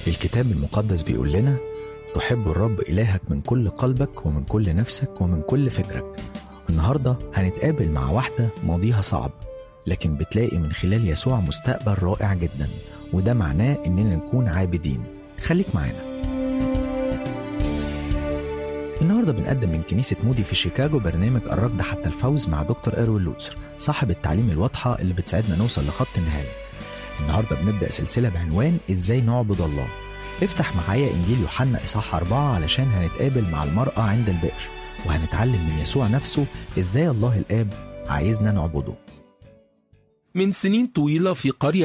الكتاب المقدس بيقول لنا تحب الرب إلهك من كل قلبك ومن كل نفسك ومن كل فكرك النهاردة هنتقابل مع واحدة ماضيها صعب لكن بتلاقي من خلال يسوع مستقبل رائع جدا وده معناه إننا نكون عابدين خليك معانا النهارده بنقدم من كنيسة مودي في شيكاغو برنامج الركض حتى الفوز مع دكتور إيروين لوتسر صاحب التعليم الواضحة اللي بتساعدنا نوصل لخط النهاية النهارده بنبدأ سلسلة بعنوان إزاي نعبد الله افتح معايا إنجيل يوحنا إصحاح أربعة علشان هنتقابل مع المرأة عند البئر وهنتعلم من يسوع نفسه إزاي الله الآب عايزنا نعبده من سنين طويلة في قرية